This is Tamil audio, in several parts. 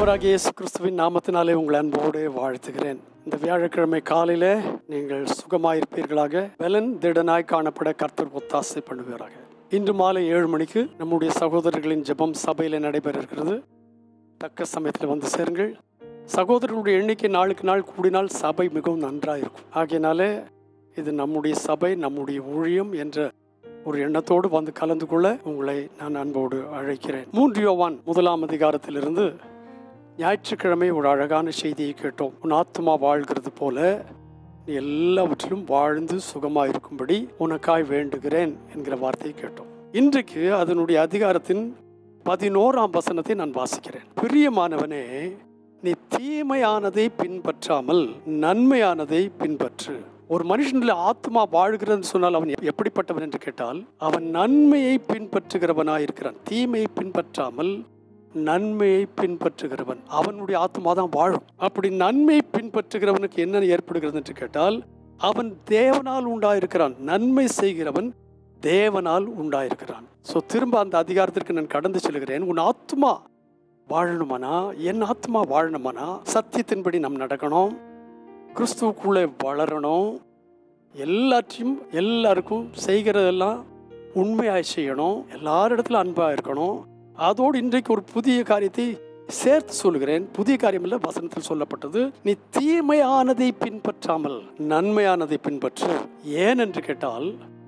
ஆண்டவராகிய இயேசு கிறிஸ்துவின் நாமத்தினாலே உங்களை அன்போடு வாழ்த்துகிறேன் இந்த வியாழக்கிழமை காலையில நீங்கள் சுகமாயிருப்பீர்களாக பலன் திடனாய் காணப்பட கர்த்தர் ஒத்தாசை பண்ணுவீராக இன்று மாலை ஏழு மணிக்கு நம்முடைய சகோதரர்களின் ஜெபம் சபையில் நடைபெற இருக்கிறது தக்க சமயத்தில் வந்து சேருங்கள் சகோதரர்களுடைய எண்ணிக்கை நாளுக்கு நாள் கூடினால் சபை மிகவும் நன்றாக இருக்கும் ஆகையினாலே இது நம்முடைய சபை நம்முடைய ஊழியம் என்ற ஒரு எண்ணத்தோடு வந்து கலந்து கொள்ள உங்களை நான் அன்போடு அழைக்கிறேன் மூன்று யோவான் முதலாம் அதிகாரத்திலிருந்து ஞாயிற்றுக்கிழமை ஒரு அழகான செய்தியை கேட்டோம் உன் ஆத்மா வாழ்கிறது போல நீ எல்லாவற்றிலும் வாழ்ந்து சுகமாக இருக்கும்படி உனக்காய் வேண்டுகிறேன் என்கிற வார்த்தையை கேட்டோம் இன்றைக்கு அதனுடைய அதிகாரத்தின் பதினோராம் வசனத்தை நான் வாசிக்கிறேன் பிரியமானவனே நீ தீமையானதை பின்பற்றாமல் நன்மையானதை பின்பற்று ஒரு மனுஷனில் ஆத்மா வாழ்கிறன்னு சொன்னால் அவன் எப்படிப்பட்டவன் என்று கேட்டால் அவன் நன்மையை பின்பற்றுகிறவனாய் இருக்கிறான் தீமையை பின்பற்றாமல் நன்மையை பின்பற்றுகிறவன் அவனுடைய ஆத்மா தான் வாழும் அப்படி நன்மை பின்பற்றுகிறவனுக்கு என்ன ஏற்படுகிறது என்று கேட்டால் அவன் தேவனால் உண்டாயிருக்கிறான் நன்மை செய்கிறவன் தேவனால் உண்டாயிருக்கிறான் ஸோ திரும்ப அந்த அதிகாரத்திற்கு நான் கடந்து செல்கிறேன் உன் ஆத்மா வாழணுமானா என் ஆத்மா வாழணுமானா சத்தியத்தின்படி நாம் நடக்கணும் கிறிஸ்துவுக்குள்ளே வளரணும் எல்லாத்தையும் எல்லாருக்கும் செய்கிறதெல்லாம் உண்மையாய் செய்யணும் எல்லாரிடத்துல அன்பாக இருக்கணும் அதோடு இன்றைக்கு ஒரு புதிய காரியத்தை சேர்த்து சொல்கிறேன் புதிய காரியம் இல்லை வசனத்தில் சொல்லப்பட்டது நீ தீமையானதை பின்பற்றாமல் நன்மையானதை பின்பற்று ஏன் என்று கேட்டால்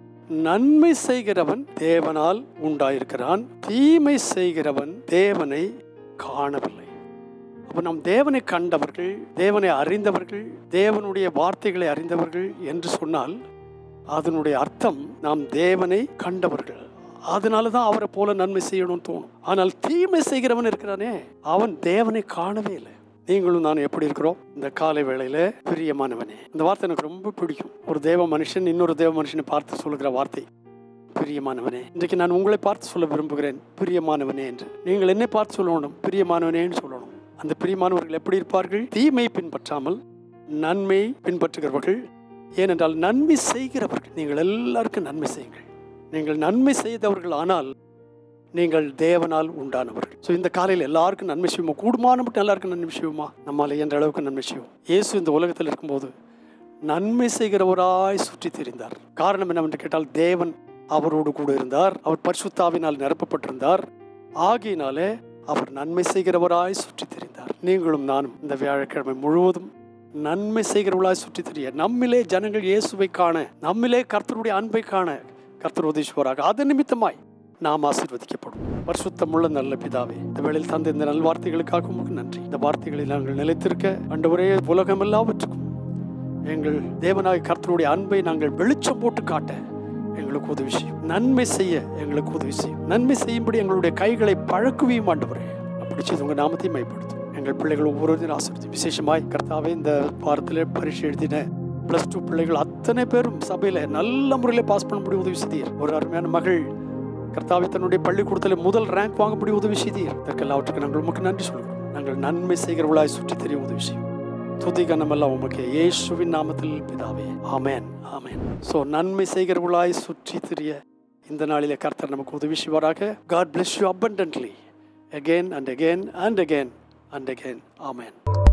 நன்மை செய்கிறவன் தேவனால் உண்டாயிருக்கிறான் தீமை செய்கிறவன் தேவனை காணவில்லை அப்போ நாம் தேவனை கண்டவர்கள் தேவனை அறிந்தவர்கள் தேவனுடைய வார்த்தைகளை அறிந்தவர்கள் என்று சொன்னால் அதனுடைய அர்த்தம் நாம் தேவனை கண்டவர்கள் அதனால தான் அவரை போல நன்மை செய்யணும்னு தோணும் ஆனால் தீமை செய்கிறவன் இருக்கிறானே அவன் தேவனை காணவே இல்லை நீங்களும் நான் எப்படி இருக்கிறோம் இந்த காலை வேளையில பிரியமானவனே இந்த வார்த்தை எனக்கு ரொம்ப பிடிக்கும் ஒரு தேவ மனுஷன் இன்னொரு தேவ மனுஷனை பார்த்து சொல்லுகிற வார்த்தை பிரியமானவனே இன்றைக்கு நான் உங்களை பார்த்து சொல்ல விரும்புகிறேன் பிரியமானவனே என்று நீங்கள் என்னை பார்த்து சொல்லணும் பிரியமானவனேன்னு சொல்லணும் அந்த பிரியமானவர்கள் எப்படி இருப்பார்கள் தீமை பின்பற்றாமல் நன்மை பின்பற்றுகிறவர்கள் ஏனென்றால் நன்மை செய்கிறவர்கள் நீங்கள் எல்லாருக்கும் நன்மை செய்யுங்கள் நீங்கள் நன்மை செய்தவர்கள் ஆனால் நீங்கள் தேவனால் உண்டானவர்கள் ஸோ இந்த காலையில் எல்லாருக்கும் நன்மை செய்வோமா கூடுமான மட்டும் எல்லாருக்கும் நன்மை செய்வோமா நம்மால் என்ற அளவுக்கு நன்மை செய்வோம் இயேசு இந்த உலகத்தில் இருக்கும்போது நன்மை செய்கிறவராய் சுற்றி திரிந்தார் காரணம் என்னவென்று கேட்டால் தேவன் அவரோடு கூட இருந்தார் அவர் பரிசுத்தாவினால் நிரப்பப்பட்டிருந்தார் ஆகையினாலே அவர் நன்மை செய்கிறவராய் சுற்றி திரிந்தார் நீங்களும் நானும் இந்த வியாழக்கிழமை முழுவதும் நன்மை செய்கிறவர்களாய் சுற்றி திரிய நம்மிலே ஜனங்கள் இயேசுவை காண நம்மிலே கர்த்தருடைய அன்பை காண கர்த்தர் உதவிச்சுவாராக அது நிமித்தமாய் நாம் ஆசீர்வதிக்கப்படும் பரிசுத்தமுள்ள நல்ல பிதாவே இந்த வேளையில் தந்த இந்த நல்வார்த்தைகளுக்காக உங்களுக்கு நன்றி இந்த வார்த்தைகளில் நாங்கள் நிலைத்திருக்க அண்டவரே உலகம் எல்லாவற்றுக்கும் எங்கள் தேவனாய் கர்த்தருடைய அன்பை நாங்கள் வெளிச்சம் போட்டு காட்ட எங்களுக்கு உதவி செய்யும் நன்மை செய்ய எங்களுக்கு உதவி செய்யும் நன்மை செய்யும்படி எங்களுடைய கைகளை பழக்குவியும் ஆண்டவரே அப்படி செய்து உங்கள் நாமத்தையும் மைப்படுத்தும் எங்கள் பிள்ளைகள் ஒவ்வொருவரையும் ஆசிர்வதி விசேஷமாய் கர்த்தாவே இந்த வாரத்தில் பரீட்சை எழுதின ப்ளஸ் டூ பிள்ளைகள் அத்தனை பேரும் சபையில் நல்ல முறையில் பாஸ் பண்ணபடி உதவி செய்தீர் ஒரு அருமையான மகள் கர்த்தாவை தன்னுடைய பள்ளிக்கூடத்தில் முதல் ரேங்க் வாங்கப்படி உதவி செய்தீர் இதற்கெல்லாவற்றுக்கு நாங்கள் உமக்கு நன்றி சொல்கிறோம் நாங்கள் நன்மை செய்கிறவர்களாய் சுற்றி தெரிய உதவி செய்யும் துதி கனமெல்லாம் உமக்கு இயேசுவின் நாமத்தில் பிதாவே ஆமேன் ஆமேன் ஸோ நன்மை செய்கிறவர்களாய் சுற்றி திரிய இந்த நாளிலே கர்த்தர் நமக்கு உதவி செய்வாராக God bless you abundantly again and again and again and again. Amen.